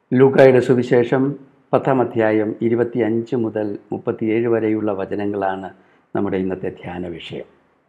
ലൂക്കായുടെ സുവിശേഷം പത്താം അധ്യായം ഇരുപത്തിയഞ്ച് മുതൽ മുപ്പത്തിയേഴ് വരെയുള്ള വചനങ്ങളാണ് നമ്മുടെ ഇന്നത്തെ ധ്യാന വിഷയം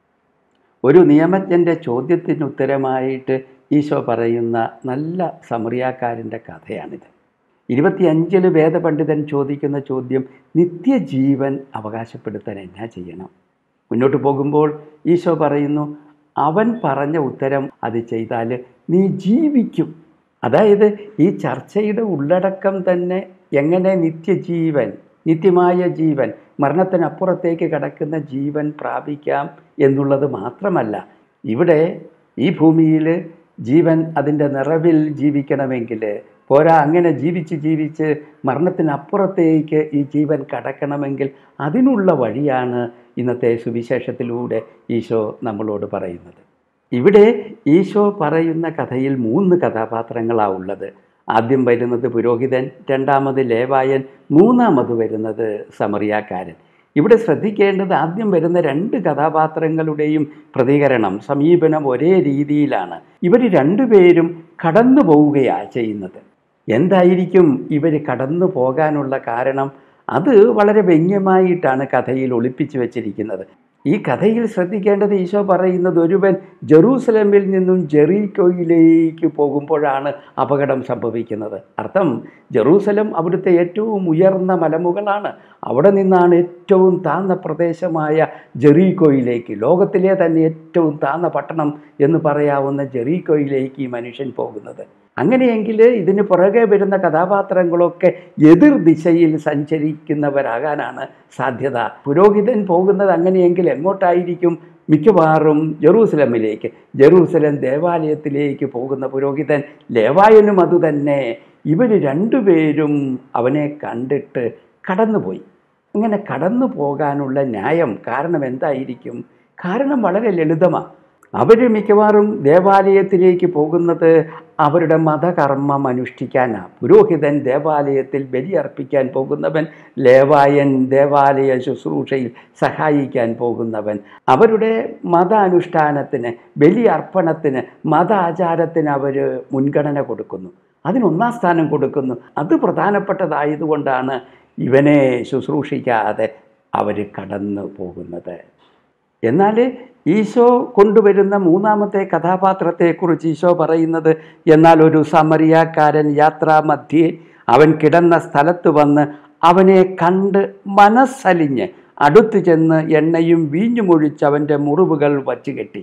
ഒരു നിയമജ്ഞൻ്റെ ചോദ്യത്തിന് ഉത്തരമായിട്ട് ഈശോ പറയുന്ന നല്ല സമറിയാക്കാരൻ്റെ കഥയാണിത് ഇരുപത്തിയഞ്ചില് വേദപണ്ഡിതൻ ചോദിക്കുന്ന ചോദ്യം നിത്യജീവൻ അവകാശപ്പെടുത്താൻ എന്നാ ചെയ്യണം മുന്നോട്ട് പോകുമ്പോൾ ഈശോ പറയുന്നു അവൻ പറഞ്ഞ ഉത്തരം അത് ചെയ്താൽ നീ ജീവിക്കും അതായത് ഈ ചർച്ചയുടെ ഉള്ളടക്കം തന്നെ എങ്ങനെ നിത്യജീവൻ നിത്യമായ ജീവൻ മരണത്തിനപ്പുറത്തേക്ക് കടക്കുന്ന ജീവൻ പ്രാപിക്കാം എന്നുള്ളത് മാത്രമല്ല ഇവിടെ ഈ ഭൂമിയിൽ ജീവൻ അതിൻ്റെ നിറവിൽ ജീവിക്കണമെങ്കിൽ പോരാ അങ്ങനെ ജീവിച്ച് ജീവിച്ച് മരണത്തിനപ്പുറത്തേക്ക് ഈ ജീവൻ കടക്കണമെങ്കിൽ അതിനുള്ള വഴിയാണ് ഇന്നത്തെ സുവിശേഷത്തിലൂടെ ഈശോ നമ്മളോട് പറയുന്നത് ഇവിടെ ഈശോ പറയുന്ന കഥയിൽ മൂന്ന് കഥാപാത്രങ്ങളാണ് ഉള്ളത് ആദ്യം വരുന്നത് പുരോഹിതൻ രണ്ടാമത് ലേവായൻ മൂന്നാമത് വരുന്നത് സമറിയാക്കാരൻ ഇവിടെ ശ്രദ്ധിക്കേണ്ടത് ആദ്യം വരുന്ന രണ്ട് കഥാപാത്രങ്ങളുടെയും പ്രതികരണം സമീപനം ഒരേ രീതിയിലാണ് ഇവർ രണ്ടുപേരും കടന്നു പോവുകയാണ് ചെയ്യുന്നത് എന്തായിരിക്കും ഇവർ കടന്നു പോകാനുള്ള കാരണം അത് വളരെ വ്യംഗ്യമായിട്ടാണ് കഥയിൽ ഒളിപ്പിച്ചു വച്ചിരിക്കുന്നത് ഈ കഥയിൽ ശ്രദ്ധിക്കേണ്ടത് ഈശോ പറയുന്നത് ഒരുവൻ ജെറൂസലമിൽ നിന്നും ജെറീക്കോയിലേക്ക് പോകുമ്പോഴാണ് അപകടം സംഭവിക്കുന്നത് അർത്ഥം ജെറൂസലം അവിടുത്തെ ഏറ്റവും ഉയർന്ന മലമുകളാണ് അവിടെ നിന്നാണ് ഏറ്റവും താഴ്ന്ന പ്രദേശമായ ജെറീക്കോയിലേക്ക് ലോകത്തിലെ തന്നെ ഏറ്റവും താഴ്ന്ന പട്ടണം എന്ന് പറയാവുന്ന ജെറീക്കോയിലേക്ക് ഈ മനുഷ്യൻ പോകുന്നത് അങ്ങനെയെങ്കിൽ ഇതിന് പുറകെ വരുന്ന കഥാപാത്രങ്ങളൊക്കെ എതിർ ദിശയിൽ സഞ്ചരിക്കുന്നവരാകാനാണ് സാധ്യത പുരോഹിതൻ പോകുന്നത് അങ്ങനെയെങ്കിൽ എങ്ങോട്ടായിരിക്കും മിക്കവാറും ജെറൂസലമിലേക്ക് ജെറൂസലം ദേവാലയത്തിലേക്ക് പോകുന്ന പുരോഹിതൻ ലേവായനും അതുതന്നെ ഇവർ രണ്ടുപേരും അവനെ കണ്ടിട്ട് കടന്നുപോയി അങ്ങനെ കടന്നു പോകാനുള്ള ന്യായം കാരണം എന്തായിരിക്കും കാരണം വളരെ ലളിതമാണ് അവർ മിക്കവാറും ദേവാലയത്തിലേക്ക് പോകുന്നത് അവരുടെ മതകർമ്മം അനുഷ്ഠിക്കാനാണ് പുരോഹിതൻ ദേവാലയത്തിൽ ബലിയർപ്പിക്കാൻ പോകുന്നവൻ ലേവായൻ ദേവാലയ ശുശ്രൂഷയിൽ സഹായിക്കാൻ പോകുന്നവൻ അവരുടെ മതാനുഷ്ഠാനത്തിന് ബലി അർപ്പണത്തിന് മത ആചാരത്തിന് അവർ മുൻഗണന കൊടുക്കുന്നു അതിനൊന്നാം സ്ഥാനം കൊടുക്കുന്നു അത് പ്രധാനപ്പെട്ടതായതുകൊണ്ടാണ് ഇവനെ ശുശ്രൂഷിക്കാതെ അവർ കടന്നു പോകുന്നത് എന്നാൽ ഈശോ കൊണ്ടുവരുന്ന മൂന്നാമത്തെ കഥാപാത്രത്തെക്കുറിച്ച് ഈശോ പറയുന്നത് എന്നാൽ ഒരു സമറിയാക്കാരൻ യാത്രാമധ്യേ അവൻ കിടന്ന സ്ഥലത്ത് വന്ന് അവനെ കണ്ട് മനസ്സലിഞ്ഞ് അടുത്തു ചെന്ന് എണ്ണയും വീഞ്ഞുമൊഴിച്ച് അവൻ്റെ മുറിവുകൾ വച്ചു കെട്ടി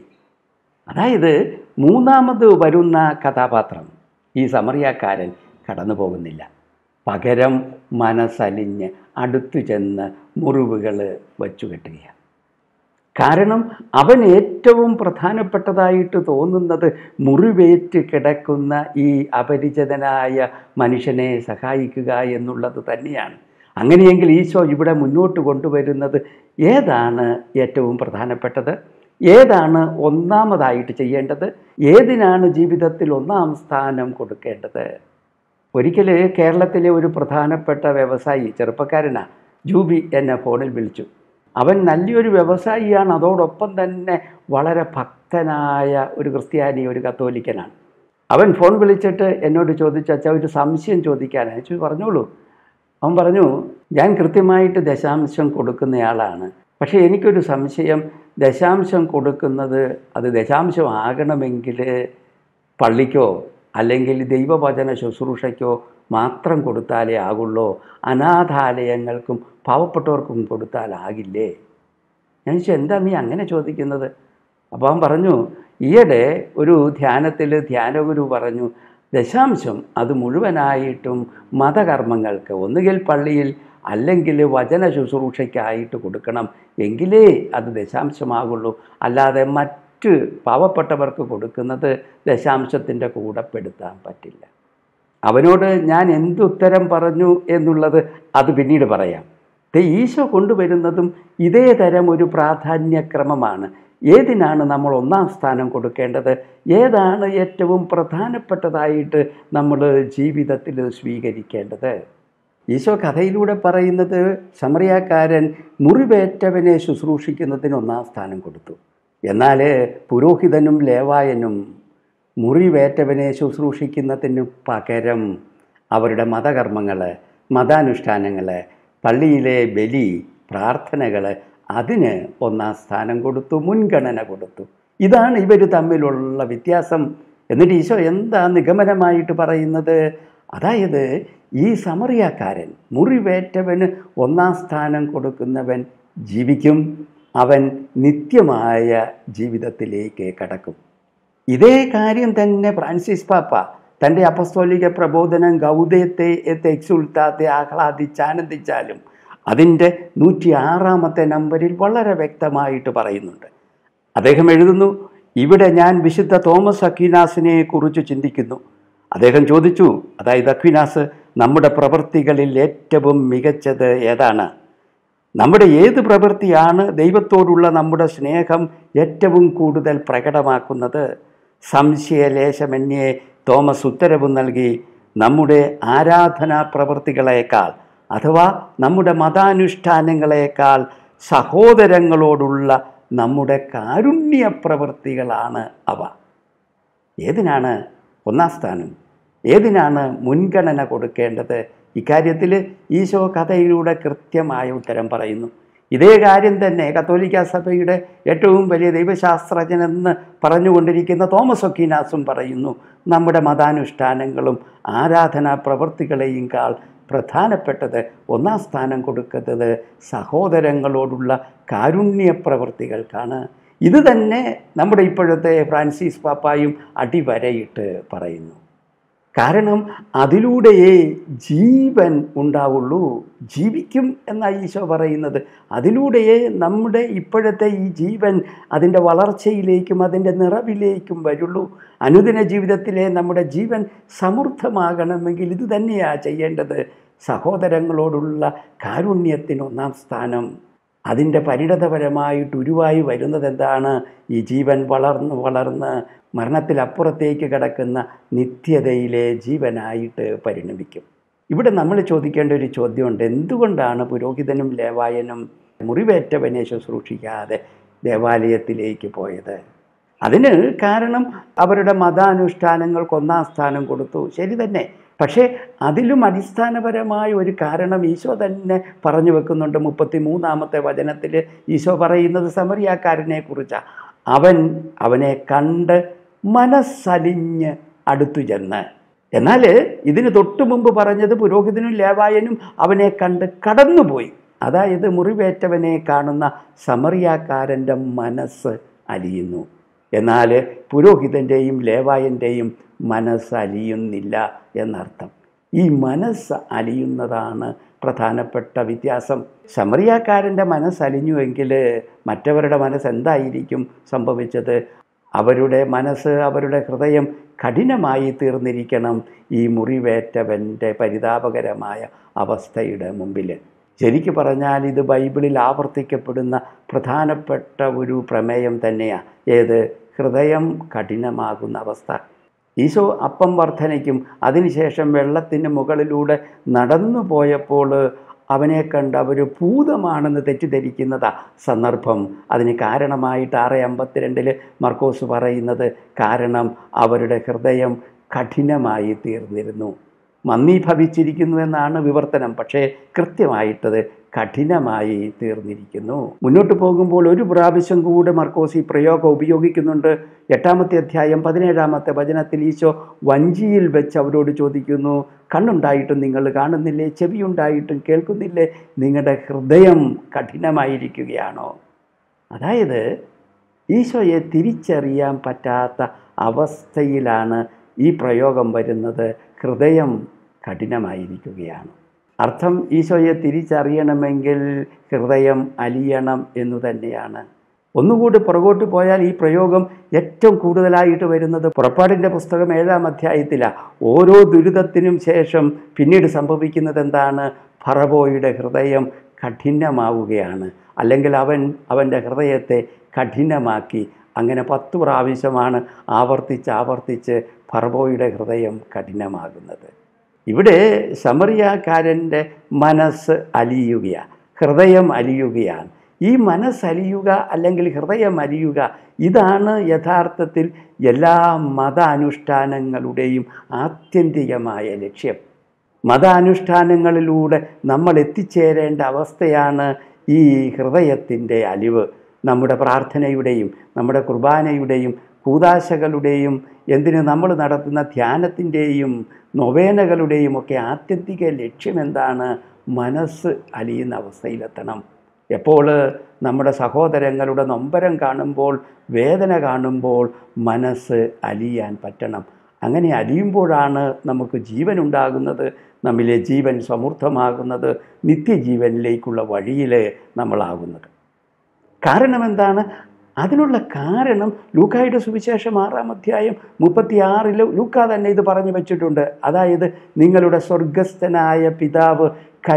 അതായത് മൂന്നാമത് വരുന്ന കഥാപാത്രം ഈ സമറിയാക്കാരൻ കടന്നു പോകുന്നില്ല പകരം മനസ്സലിഞ്ഞ് അടുത്തു ചെന്ന് മുറിവുകൾ വച്ചു കെട്ടുകയാണ് കാരണം അവൻ ഏറ്റവും പ്രധാനപ്പെട്ടതായിട്ട് തോന്നുന്നത് മുറിവേറ്റ് കിടക്കുന്ന ഈ അപരിചിതനായ മനുഷ്യനെ സഹായിക്കുക എന്നുള്ളത് തന്നെയാണ് അങ്ങനെയെങ്കിൽ ഈശോ ഇവിടെ മുന്നോട്ട് കൊണ്ടുവരുന്നത് ഏതാണ് ഏറ്റവും പ്രധാനപ്പെട്ടത് ഏതാണ് ഒന്നാമതായിട്ട് ചെയ്യേണ്ടത് ഏതിനാണ് ജീവിതത്തിൽ ഒന്നാം സ്ഥാനം കൊടുക്കേണ്ടത് ഒരിക്കൽ കേരളത്തിലെ ഒരു പ്രധാനപ്പെട്ട വ്യവസായി ചെറുപ്പക്കാരനാണ് ജൂബി എന്നെ ഫോണിൽ വിളിച്ചു അവൻ നല്ലൊരു വ്യവസായിയാണ് അതോടൊപ്പം തന്നെ വളരെ ഭക്തനായ ഒരു ക്രിസ്ത്യാനി ഒരു കത്തോലിക്കനാണ് അവൻ ഫോൺ വിളിച്ചിട്ട് എന്നോട് ചോദിച്ചു അച്ഛാ ഒരു സംശയം ചോദിക്കാൻ അച്ഛൻ പറഞ്ഞോളൂ അവൻ പറഞ്ഞു ഞാൻ കൃത്യമായിട്ട് ദശാംശം കൊടുക്കുന്നയാളാണ് പക്ഷേ എനിക്കൊരു സംശയം ദശാംശം കൊടുക്കുന്നത് അത് ദശാംശം ആകണമെങ്കിൽ പള്ളിക്കോ അല്ലെങ്കിൽ ദൈവവചന ശുശ്രൂഷയ്ക്കോ മാത്രം കൊടുത്താലേ ആകുള്ളൂ അനാഥാലയങ്ങൾക്കും പാവപ്പെട്ടവർക്കും കൊടുത്താലാകില്ലേ ഞാൻ ചോദിച്ചു എന്താ നീ അങ്ങനെ ചോദിക്കുന്നത് അപ്പോൾ അവൻ പറഞ്ഞു ഈയിടെ ഒരു ധ്യാനത്തിൽ ധ്യാനഗുരു പറഞ്ഞു ദശാംശം അത് മുഴുവനായിട്ടും മതകർമ്മങ്ങൾക്ക് ഒന്നുകിൽ പള്ളിയിൽ അല്ലെങ്കിൽ വചന ശുശ്രൂഷയ്ക്കായിട്ട് കൊടുക്കണം എങ്കിലേ അത് ദശാംശമാകുള്ളൂ അല്ലാതെ മറ്റ് പാവപ്പെട്ടവർക്ക് കൊടുക്കുന്നത് ദശാംശത്തിൻ്റെ കൂടെ പെടുത്താൻ പറ്റില്ല അവനോട് ഞാൻ എന്തുത്തരം പറഞ്ഞു എന്നുള്ളത് അത് പിന്നീട് പറയാം ഈശോ കൊണ്ടുവരുന്നതും ഇതേ തരം ഒരു പ്രാധാന്യക്രമമാണ് ഏതിനാണ് നമ്മൾ ഒന്നാം സ്ഥാനം കൊടുക്കേണ്ടത് ഏതാണ് ഏറ്റവും പ്രധാനപ്പെട്ടതായിട്ട് നമ്മൾ ജീവിതത്തിൽ സ്വീകരിക്കേണ്ടത് ഈശോ കഥയിലൂടെ പറയുന്നത് സമറിയാക്കാരൻ മുറിവേറ്റവനെ ശുശ്രൂഷിക്കുന്നതിന് ഒന്നാം സ്ഥാനം കൊടുത്തു എന്നാൽ പുരോഹിതനും ലേവായനും മുറിവേറ്റവനെ ശുശ്രൂഷിക്കുന്നതിന് പകരം അവരുടെ മതകർമ്മങ്ങൾ മതാനുഷ്ഠാനങ്ങൾ പള്ളിയിലെ ബലി പ്രാർത്ഥനകൾ അതിന് ഒന്നാം സ്ഥാനം കൊടുത്തു മുൻഗണന കൊടുത്തു ഇതാണ് ഇവർ തമ്മിലുള്ള വ്യത്യാസം എന്നിട്ട് ഈശോ എന്താ നിഗമനമായിട്ട് പറയുന്നത് അതായത് ഈ സമറിയാക്കാരൻ മുറിവേറ്റവന് ഒന്നാം സ്ഥാനം കൊടുക്കുന്നവൻ ജീവിക്കും അവൻ നിത്യമായ ജീവിതത്തിലേക്ക് കടക്കും ഇതേ കാര്യം തന്നെ ഫ്രാൻസിസ് പാപ്പ തൻ്റെ അപ്പസ്തോലിക പ്രബോധനം ഗൗദയത്തെ എത്തെ എക്സുൾത്താത്തെ ആഹ്ലാദിച്ച് ആനന്ദിച്ചാലും അതിൻ്റെ നൂറ്റി ആറാമത്തെ നമ്പറിൽ വളരെ വ്യക്തമായിട്ട് പറയുന്നുണ്ട് അദ്ദേഹം എഴുതുന്നു ഇവിടെ ഞാൻ വിശുദ്ധ തോമസ് അക്വിനാസിനെ കുറിച്ച് ചിന്തിക്കുന്നു അദ്ദേഹം ചോദിച്ചു അതായത് അക്വിനാസ് നമ്മുടെ പ്രവൃത്തികളിൽ ഏറ്റവും മികച്ചത് ഏതാണ് നമ്മുടെ ഏത് പ്രവൃത്തിയാണ് ദൈവത്തോടുള്ള നമ്മുടെ സ്നേഹം ഏറ്റവും കൂടുതൽ പ്രകടമാക്കുന്നത് സംശയലേശമന്യേ തോമസ് ഉത്തരവ് നൽകി നമ്മുടെ ആരാധനാ പ്രവൃത്തികളേക്കാൾ അഥവാ നമ്മുടെ മതാനുഷ്ഠാനങ്ങളേക്കാൾ സഹോദരങ്ങളോടുള്ള നമ്മുടെ കാരുണ്യ പ്രവൃത്തികളാണ് അവ ഏതിനാണ് ഒന്നാം സ്ഥാനം ഏതിനാണ് മുൻഗണന കൊടുക്കേണ്ടത് ഇക്കാര്യത്തിൽ ഈശോ കഥയിലൂടെ കൃത്യമായ ഉത്തരം പറയുന്നു ഇതേ കാര്യം തന്നെ കത്തോലിക്ക സഭയുടെ ഏറ്റവും വലിയ ദൈവശാസ്ത്രജ്ഞനെന്ന് പറഞ്ഞുകൊണ്ടിരിക്കുന്ന തോമസ് ഒക്കീനാസും പറയുന്നു നമ്മുടെ മതാനുഷ്ഠാനങ്ങളും ആരാധനാ പ്രവൃത്തികളെയും കാൾ പ്രധാനപ്പെട്ടത് ഒന്നാം സ്ഥാനം കൊടുക്കുന്നത് സഹോദരങ്ങളോടുള്ള കാരുണ്യ പ്രവൃത്തികൾക്കാണ് ഇത് തന്നെ നമ്മുടെ ഇപ്പോഴത്തെ ഫ്രാൻസിസ് പാപ്പായും അടിവരയിട്ട് പറയുന്നു കാരണം അതിലൂടെയേ ജീവൻ ഉണ്ടാവുള്ളൂ ജീവിക്കും എന്നാണ് ഈശോ പറയുന്നത് അതിലൂടെയേ നമ്മുടെ ഇപ്പോഴത്തെ ഈ ജീവൻ അതിൻ്റെ വളർച്ചയിലേക്കും അതിൻ്റെ നിറവിലേക്കും വരുള്ളൂ അനുദിന ജീവിതത്തിലെ നമ്മുടെ ജീവൻ സമൃദ്ധമാകണമെങ്കിൽ ഇത് തന്നെയാണ് ചെയ്യേണ്ടത് സഹോദരങ്ങളോടുള്ള കാരുണ്യത്തിന് ഒന്നാം സ്ഥാനം അതിൻ്റെ പരിണതപരമായിട്ട് ഉരുവായി വരുന്നത് എന്താണ് ഈ ജീവൻ വളർന്ന് വളർന്ന് മരണത്തിലപ്പുറത്തേക്ക് കിടക്കുന്ന നിത്യതയിലെ ജീവനായിട്ട് പരിണമിക്കും ഇവിടെ നമ്മൾ ചോദിക്കേണ്ട ഒരു ചോദ്യമുണ്ട് എന്തുകൊണ്ടാണ് പുരോഹിതനും ലേവായനും മുറിവേറ്റവനെ ശുശ്രൂഷിക്കാതെ ദേവാലയത്തിലേക്ക് പോയത് അതിന് കാരണം അവരുടെ മതാനുഷ്ഠാനങ്ങൾക്ക് ഒന്നാം സ്ഥാനം കൊടുത്തു ശരി തന്നെ പക്ഷേ അതിലും അടിസ്ഥാനപരമായ ഒരു കാരണം ഈശോ തന്നെ പറഞ്ഞു വെക്കുന്നുണ്ട് മുപ്പത്തി മൂന്നാമത്തെ വചനത്തിൽ ഈശോ പറയുന്നത് സമറിയാക്കാരനെ കുറിച്ചാണ് അവൻ അവനെ കണ്ട് മനസ്സലിഞ്ഞ് അടുത്തു ചെന്ന് എന്നാൽ ഇതിന് തൊട്ടു മുമ്പ് പറഞ്ഞത് പുരോഹിതനും ലേവായനും അവനെ കണ്ട് കടന്നുപോയി അതായത് മുറിവേറ്റവനെ കാണുന്ന സമറിയാക്കാരൻ്റെ മനസ്സ് അലിയുന്നു എന്നാൽ പുരോഹിതൻ്റെയും ലേവായൻ്റെയും മനസ്സ് അലിയുന്നില്ല എന്നർത്ഥം ഈ മനസ്സ് അലിയുന്നതാണ് പ്രധാനപ്പെട്ട വ്യത്യാസം ശമറിയാക്കാരൻ്റെ മനസ്സ് അലിഞ്ഞുവെങ്കിൽ മറ്റവരുടെ മനസ്സ് എന്തായിരിക്കും സംഭവിച്ചത് അവരുടെ മനസ്സ് അവരുടെ ഹൃദയം കഠിനമായി തീർന്നിരിക്കണം ഈ മുറിവേറ്റവൻ്റെ പരിതാപകരമായ അവസ്ഥയുടെ മുമ്പിൽ ശരിക്കു പറഞ്ഞാൽ ഇത് ബൈബിളിൽ ആവർത്തിക്കപ്പെടുന്ന പ്രധാനപ്പെട്ട ഒരു പ്രമേയം തന്നെയാണ് ഏത് ഹൃദയം കഠിനമാകുന്ന അവസ്ഥ ഈശോ അപ്പം വർധനയ്ക്കും അതിനുശേഷം വെള്ളത്തിന് മുകളിലൂടെ നടന്നു പോയപ്പോൾ അവനെ കണ്ട് അവർ ഭൂതമാണെന്ന് തെറ്റിദ്ധരിക്കുന്നതാ സന്ദർഭം അതിന് കാരണമായിട്ട് ആറ് അമ്പത്തിരണ്ടിൽ മർക്കോസ് പറയുന്നത് കാരണം അവരുടെ ഹൃദയം കഠിനമായി തീർന്നിരുന്നു മന്ദീഭവിച്ചിരിക്കുന്നു എന്നാണ് വിവർത്തനം പക്ഷേ കൃത്യമായിട്ടത് കഠിനമായി തീർന്നിരിക്കുന്നു മുന്നോട്ട് പോകുമ്പോൾ ഒരു പ്രാവശ്യം കൂടെ മർക്കോസ് ഈ പ്രയോഗം ഉപയോഗിക്കുന്നുണ്ട് എട്ടാമത്തെ അധ്യായം പതിനേഴാമത്തെ വചനത്തിൽ ഈശോ വഞ്ചിയിൽ വെച്ച് അവരോട് ചോദിക്കുന്നു കണ്ണുണ്ടായിട്ടും നിങ്ങൾ കാണുന്നില്ലേ ചെവിയുണ്ടായിട്ടും കേൾക്കുന്നില്ലേ നിങ്ങളുടെ ഹൃദയം കഠിനമായിരിക്കുകയാണോ അതായത് ഈശോയെ തിരിച്ചറിയാൻ പറ്റാത്ത അവസ്ഥയിലാണ് ഈ പ്രയോഗം വരുന്നത് ഹൃദയം കഠിനമായിരിക്കുകയാണ് അർത്ഥം ഈശോയെ തിരിച്ചറിയണമെങ്കിൽ ഹൃദയം അലിയണം എന്നു തന്നെയാണ് ഒന്നുകൂടി പുറകോട്ട് പോയാൽ ഈ പ്രയോഗം ഏറ്റവും കൂടുതലായിട്ട് വരുന്നത് പുറപ്പാടിൻ്റെ പുസ്തകം ഏഴാം അധ്യായത്തിലാണ് ഓരോ ദുരിതത്തിനും ശേഷം പിന്നീട് സംഭവിക്കുന്നത് എന്താണ് ഫറവോയുടെ ഹൃദയം കഠിനമാവുകയാണ് അല്ലെങ്കിൽ അവൻ അവൻ്റെ ഹൃദയത്തെ കഠിനമാക്കി അങ്ങനെ പത്ത് പ്രാവശ്യമാണ് ആവർത്തിച്ച് ആവർത്തിച്ച് ഫറവോയുടെ ഹൃദയം കഠിനമാകുന്നത് ഇവിടെ സമറിയാക്കാരൻ്റെ മനസ്സ് അലിയുകയാണ് ഹൃദയം അലിയുകയാണ് ഈ മനസ്സലിയുക അല്ലെങ്കിൽ ഹൃദയം അലിയുക ഇതാണ് യഥാർത്ഥത്തിൽ എല്ലാ മത അനുഷ്ഠാനങ്ങളുടെയും ആത്യന്തികമായ ലക്ഷ്യം മതാനുഷ്ഠാനങ്ങളിലൂടെ നമ്മൾ എത്തിച്ചേരേണ്ട അവസ്ഥയാണ് ഈ ഹൃദയത്തിൻ്റെ അലിവ് നമ്മുടെ പ്രാർത്ഥനയുടെയും നമ്മുടെ കുർബാനയുടെയും കൂതാശകളുടെയും എന്തിന് നമ്മൾ നടത്തുന്ന ധ്യാനത്തിൻ്റെയും നൊവേനകളുടെയും ഒക്കെ ആത്യന്തിക ലക്ഷ്യം എന്താണ് മനസ്സ് അലിയുന്ന അവസ്ഥയിലെത്തണം എപ്പോൾ നമ്മുടെ സഹോദരങ്ങളുടെ നൊമ്പരം കാണുമ്പോൾ വേദന കാണുമ്പോൾ മനസ്സ് അലിയാൻ പറ്റണം അങ്ങനെ അലിയുമ്പോഴാണ് നമുക്ക് ജീവൻ ഉണ്ടാകുന്നത് നമ്മിലെ ജീവൻ സമൃദ്ധമാകുന്നത് നിത്യജീവനിലേക്കുള്ള വഴിയിൽ നമ്മളാകുന്നത് കാരണം എന്താണ് അതിനുള്ള കാരണം ലൂക്കായുടെ സുവിശേഷം ആറാം അധ്യായം മുപ്പത്തിയാറിൽ ലൂക്ക തന്നെ ഇത് പറഞ്ഞു വെച്ചിട്ടുണ്ട് അതായത് നിങ്ങളുടെ സ്വർഗസ്ഥനായ പിതാവ്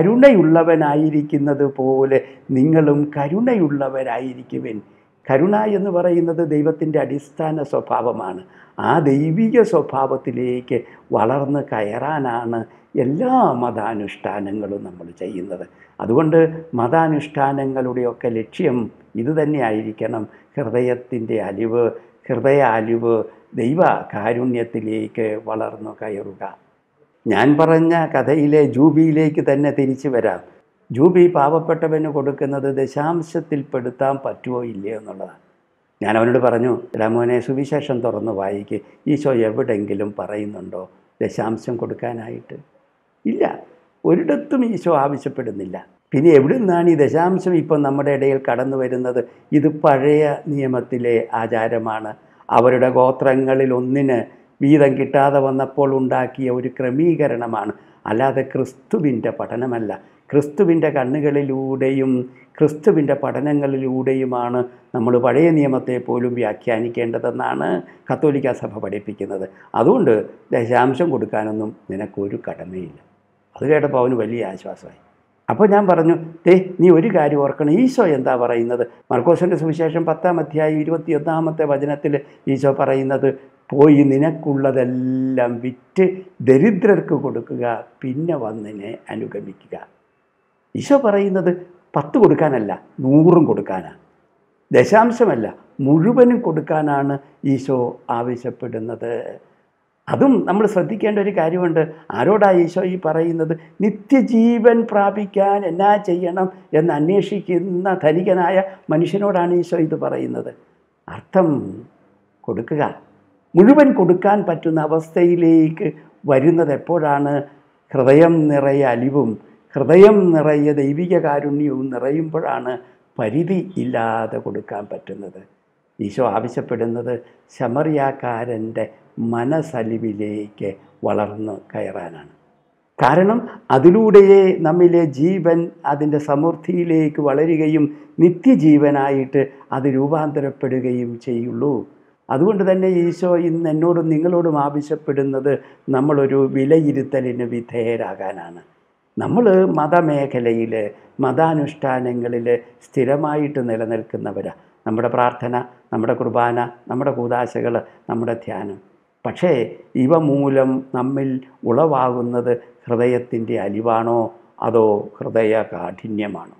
കരുണയുള്ളവനായിരിക്കുന്നത് പോലെ നിങ്ങളും കരുണയുള്ളവരായിരിക്കുവിൻ കരുണ എന്ന് പറയുന്നത് ദൈവത്തിൻ്റെ അടിസ്ഥാന സ്വഭാവമാണ് ആ ദൈവിക സ്വഭാവത്തിലേക്ക് വളർന്ന് കയറാനാണ് എല്ലാ മതാനുഷ്ഠാനങ്ങളും നമ്മൾ ചെയ്യുന്നത് അതുകൊണ്ട് മതാനുഷ്ഠാനങ്ങളുടെയൊക്കെ ലക്ഷ്യം ഇതുതന്നെയായിരിക്കണം ഹൃദയത്തിൻ്റെ അലിവ് ഹൃദയ അലിവ് ദൈവ കാരുണ്യത്തിലേക്ക് വളർന്നു കയറുക ഞാൻ പറഞ്ഞ കഥയിലെ ജൂബിയിലേക്ക് തന്നെ തിരിച്ചു വരാം ജൂബി പാവപ്പെട്ടവന് കൊടുക്കുന്നത് ദശാംശത്തിൽ പെടുത്താൻ പറ്റുമോ ഇല്ലയോ എന്നുള്ളതാണ് ഞാൻ അവനോട് പറഞ്ഞു രാമോനെ സുവിശേഷം തുറന്ന് വായിക്ക് ഈശോ എവിടെങ്കിലും പറയുന്നുണ്ടോ ദശാംശം കൊടുക്കാനായിട്ട് ഇല്ല ഒരിടത്തും ഈശോ ആവശ്യപ്പെടുന്നില്ല പിന്നെ എവിടെ നിന്നാണ് ഈ ദശാംശം ഇപ്പം നമ്മുടെ ഇടയിൽ കടന്നു വരുന്നത് ഇത് പഴയ നിയമത്തിലെ ആചാരമാണ് അവരുടെ ഗോത്രങ്ങളിൽ ഒന്നിന് വീതം കിട്ടാതെ വന്നപ്പോൾ ഉണ്ടാക്കിയ ഒരു ക്രമീകരണമാണ് അല്ലാതെ ക്രിസ്തുവിൻ്റെ പഠനമല്ല ക്രിസ്തുവിൻ്റെ കണ്ണുകളിലൂടെയും ക്രിസ്തുവിൻ്റെ പഠനങ്ങളിലൂടെയുമാണ് നമ്മൾ പഴയ നിയമത്തെ പോലും വ്യാഖ്യാനിക്കേണ്ടതെന്നാണ് കത്തോലിക്ക സഭ പഠിപ്പിക്കുന്നത് അതുകൊണ്ട് ദശാംശം കൊടുക്കാനൊന്നും നിനക്കൊരു കടമയില്ല അത് കേട്ടപ്പോൾ അവന് വലിയ ആശ്വാസമായി അപ്പോൾ ഞാൻ പറഞ്ഞു ദേ നീ ഒരു കാര്യം ഓർക്കണം ഈശോ എന്താ പറയുന്നത് മർക്കോസിൻ്റെ സുവിശേഷം പത്താം അധ്യായം ഇരുപത്തിയൊന്നാമത്തെ വചനത്തിൽ ഈശോ പറയുന്നത് പോയി നിനക്കുള്ളതെല്ലാം വിറ്റ് ദരിദ്രർക്ക് കൊടുക്കുക പിന്നെ വന്നിനെ അനുഗമിക്കുക ഈശോ പറയുന്നത് പത്ത് കൊടുക്കാനല്ല നൂറും കൊടുക്കാനാണ് ദശാംശമല്ല മുഴുവനും കൊടുക്കാനാണ് ഈശോ ആവശ്യപ്പെടുന്നത് അതും നമ്മൾ ശ്രദ്ധിക്കേണ്ട ഒരു കാര്യമുണ്ട് ആരോടാ ഈശോ ഈ പറയുന്നത് നിത്യജീവൻ പ്രാപിക്കാൻ എന്നാ ചെയ്യണം എന്ന് അന്വേഷിക്കുന്ന ധനികനായ മനുഷ്യനോടാണ് ഈശോ ഇത് പറയുന്നത് അർത്ഥം കൊടുക്കുക മുഴുവൻ കൊടുക്കാൻ പറ്റുന്ന അവസ്ഥയിലേക്ക് വരുന്നത് എപ്പോഴാണ് ഹൃദയം നിറയെ അലിവും ഹൃദയം നിറയെ ദൈവിക കാരുണ്യവും നിറയുമ്പോഴാണ് പരിധി ഇല്ലാതെ കൊടുക്കാൻ പറ്റുന്നത് ഈശോ ആവശ്യപ്പെടുന്നത് ശമറിയാക്കാരൻ്റെ മനസ്സലിവിലേക്ക് വളർന്നു കയറാനാണ് കാരണം അതിലൂടെയേ നമ്മിലെ ജീവൻ അതിൻ്റെ സമൃദ്ധിയിലേക്ക് വളരുകയും നിത്യജീവനായിട്ട് അത് രൂപാന്തരപ്പെടുകയും ചെയ്യുള്ളൂ അതുകൊണ്ട് തന്നെ ഈശോ ഇന്ന് എന്നോടും നിങ്ങളോടും ആവശ്യപ്പെടുന്നത് നമ്മളൊരു വിലയിരുത്തലിന് വിധേയരാകാനാണ് നമ്മൾ മതമേഖലയിൽ മതാനുഷ്ഠാനങ്ങളിൽ സ്ഥിരമായിട്ട് നിലനിൽക്കുന്നവരാണ് നമ്മുടെ പ്രാർത്ഥന നമ്മുടെ കുർബാന നമ്മുടെ കൂതാശകൾ നമ്മുടെ ധ്യാനം പക്ഷേ ഇവ മൂലം നമ്മിൽ ഉളവാകുന്നത് ഹൃദയത്തിൻ്റെ അലിവാണോ അതോ ഹൃദയ കാഠിന്യമാണോ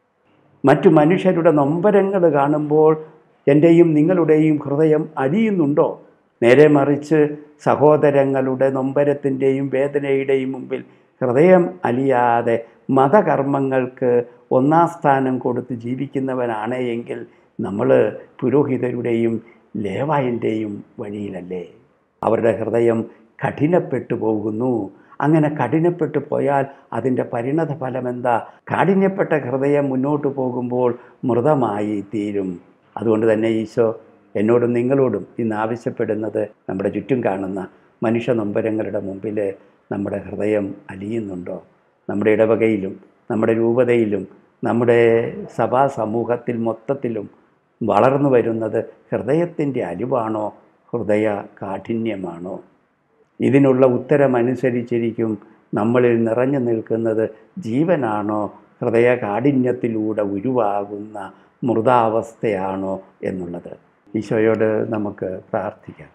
മറ്റു മനുഷ്യരുടെ നൊമ്പരങ്ങൾ കാണുമ്പോൾ എൻ്റെയും നിങ്ങളുടെയും ഹൃദയം അലിയുന്നുണ്ടോ നേരെ മറിച്ച് സഹോദരങ്ങളുടെ നൊമ്പരത്തിൻ്റെയും വേദനയുടെയും മുമ്പിൽ ഹൃദയം അലിയാതെ മതകർമ്മങ്ങൾക്ക് ഒന്നാം സ്ഥാനം കൊടുത്ത് ജീവിക്കുന്നവനാണ് എങ്കിൽ നമ്മൾ പുരോഹിതരുടെയും ലേവായൻ്റെയും വഴിയിലല്ലേ അവരുടെ ഹൃദയം കഠിനപ്പെട്ടു പോകുന്നു അങ്ങനെ കഠിനപ്പെട്ടു പോയാൽ അതിൻ്റെ പരിണത ഫലം എന്താ കാഠിന്യപ്പെട്ട ഹൃദയം മുന്നോട്ട് പോകുമ്പോൾ മൃതമായി തീരും അതുകൊണ്ട് തന്നെ ഈശോ എന്നോടും നിങ്ങളോടും ഇന്ന് ആവശ്യപ്പെടുന്നത് നമ്മുടെ ചുറ്റും കാണുന്ന മനുഷ്യ നൊമ്പരങ്ങളുടെ മുമ്പിൽ നമ്മുടെ ഹൃദയം അലിയുന്നുണ്ടോ നമ്മുടെ ഇടവകയിലും നമ്മുടെ രൂപതയിലും നമ്മുടെ സഭാ സമൂഹത്തിൽ മൊത്തത്തിലും വളർന്നു വരുന്നത് ഹൃദയത്തിൻ്റെ അലിവാണോ ഹൃദയ കാഠിന്യമാണോ ഇതിനുള്ള ഉത്തരമനുസരിച്ചിരിക്കും നമ്മളിൽ നിറഞ്ഞു നിൽക്കുന്നത് ജീവനാണോ ഹൃദയ കാഠിന്യത്തിലൂടെ ഉരുവാകുന്ന മൃതാവസ്ഥയാണോ എന്നുള്ളത് ഈശോയോട് നമുക്ക് പ്രാർത്ഥിക്കാം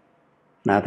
നാഥ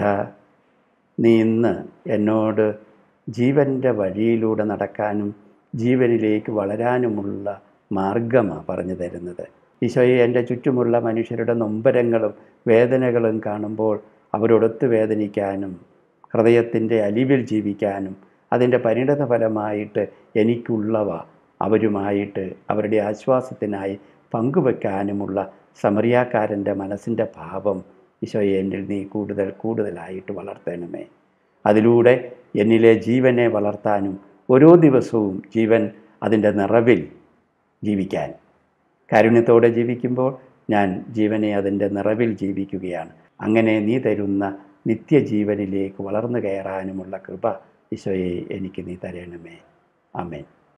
നീ ഇന്ന് എന്നോട് ജീവൻ്റെ വഴിയിലൂടെ നടക്കാനും ജീവനിലേക്ക് വളരാനുമുള്ള മാർഗമാണ് പറഞ്ഞു തരുന്നത് ഈശോയെ എൻ്റെ ചുറ്റുമുള്ള മനുഷ്യരുടെ നൊമ്പരങ്ങളും വേദനകളും കാണുമ്പോൾ അവരോടൊത്ത് വേദനിക്കാനും ഹൃദയത്തിൻ്റെ അലിവിൽ ജീവിക്കാനും അതിൻ്റെ പരിണത ഫലമായിട്ട് എനിക്കുള്ളവ അവരുമായിട്ട് അവരുടെ ആശ്വാസത്തിനായി പങ്കുവെക്കാനുമുള്ള സമറിയാക്കാരൻ്റെ മനസ്സിൻ്റെ ഭാവം ഈശോയെ എന്നിൽ നീ കൂടുതൽ കൂടുതലായിട്ട് വളർത്തണമേ അതിലൂടെ എന്നിലെ ജീവനെ വളർത്താനും ഓരോ ദിവസവും ജീവൻ അതിൻ്റെ നിറവിൽ ജീവിക്കാൻ കാരുണ്യത്തോടെ ജീവിക്കുമ്പോൾ ഞാൻ ജീവനെ അതിൻ്റെ നിറവിൽ ജീവിക്കുകയാണ് അങ്ങനെ നീ തരുന്ന നിത്യജീവനിലേക്ക് വളർന്നു കയറാനുമുള്ള കൃപ ഈശോയെ എനിക്ക് നീ തരണമേ ആമേൻ